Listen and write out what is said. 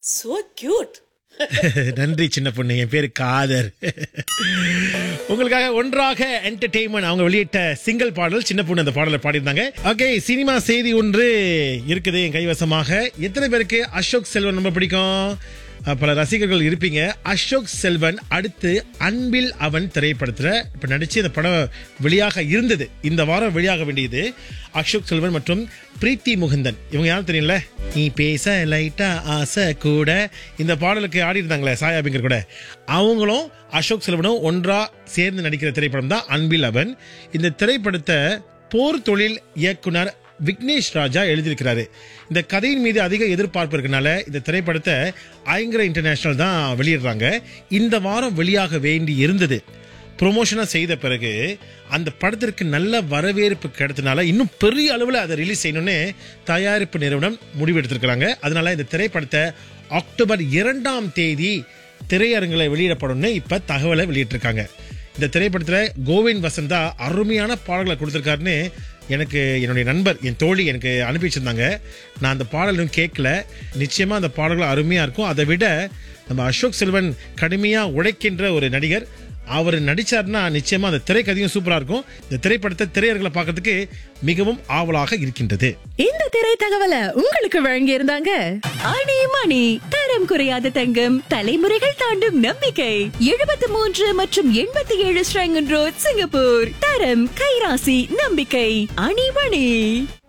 so cute. நன்றி சின்ன பொண்ணு என் பேரு காதர் உங்களுக்காக ஒன்றாக என்டர்டெயின்மெண்ட் அவங்க வெளியிட்ட சிங்கிள் பாடல் சின்ன பொண்ணு அந்த பாடலை பாடியிருந்தாங்க ஓகே சினிமா செய்தி ஒன்று இருக்குது என் கைவசமாக எத்தனை பேருக்கு அசோக் செல்வன் ரொம்ப பிடிக்கும் அஹ், பல ரசிகர்கள் இருப்பீங்க அசோக் செல்வன் அடுத்து அன்பில் அவன் திரைப்படத்துல இப்ப நடிச்சு இந்த படம் வெளியாக இருந்தது இந்த வாரம் வெளியாக வேண்டியது அசோக் செல்வன் மற்றும் பிரீத்தி முகுந்தன் இவங்க யாரும் தெரியல நீ பேச லைட்டா ஆசை கூட இந்த பாடலுக்கு ஆடி இருந்தாங்களே சாயாபிங்கர் கூட அவங்களும் அசோக் செல்வனும் ஒன்றா சேர்ந்து நடிக்கிற திரைப்படம் தான் அன்பில் அவன் இந்த திரைப்படத்தை போர் தொழில் இயக்குனர் விக்னேஷ் ராஜா எழுதியிருக்கிறாரு இந்த கதையின் மீது அதிக எதிர்பார்ப்பு இருக்கனால இந்த திரைப்படத்தை ஐங்கர இன்டர்நேஷனல் தான் வெளியிடுறாங்க இந்த வாரம் வெளியாக வேண்டி இருந்தது ப்ரொமோஷனாக செய்த பிறகு அந்த படத்திற்கு நல்ல வரவேற்பு கிடைத்தனால இன்னும் பெரிய அளவில் அதை ரிலீஸ் செய்யணும்னு தயாரிப்பு நிறுவனம் முடிவெடுத்திருக்கிறாங்க அதனால இந்த திரைப்படத்தை அக்டோபர் இரண்டாம் தேதி திரையரங்கில் வெளியிடப்படும்னு இப்ப தகவலை வெளியிட்டிருக்காங்க இந்த திரைப்படத்தில் கோவிந்த் வசந்தா அருமையான பாடல்களை கொடுத்துருக்காருன்னு எனக்கு என்னுடைய நண்பர் என் தோழி எனக்கு அனுப்பி வச்சிருந்தாங்க நான் அந்த பாடலும் கேட்கல நிச்சயமா அந்த பாடல்கள் அருமையா இருக்கும் அதை விட நம்ம அசோக் செல்வன் கடுமையா உழைக்கின்ற ஒரு நடிகர் அவர் நடிச்சார்னா நிச்சயமா அந்த திரைக்கதையும் சூப்பரா இருக்கும் இந்த திரைப்படத்தை திரையர்களை பார்க்கறதுக்கு மிகவும் ஆவலாக இருக்கின்றது இந்த திரை தகவலை உங்களுக்கு வழங்கி இருந்தாங்க அணி மணி தரம் குறையாத தங்கம் தலைமுறைகள் தாண்டும் நம்பிக்கை எழுபத்தி மூன்று மற்றும் எண்பத்தி ஏழு ஸ்ரங்கன் ரோட் சிங்கப்பூர் தரம் கைராசி நம்பிக்கை அணி மணி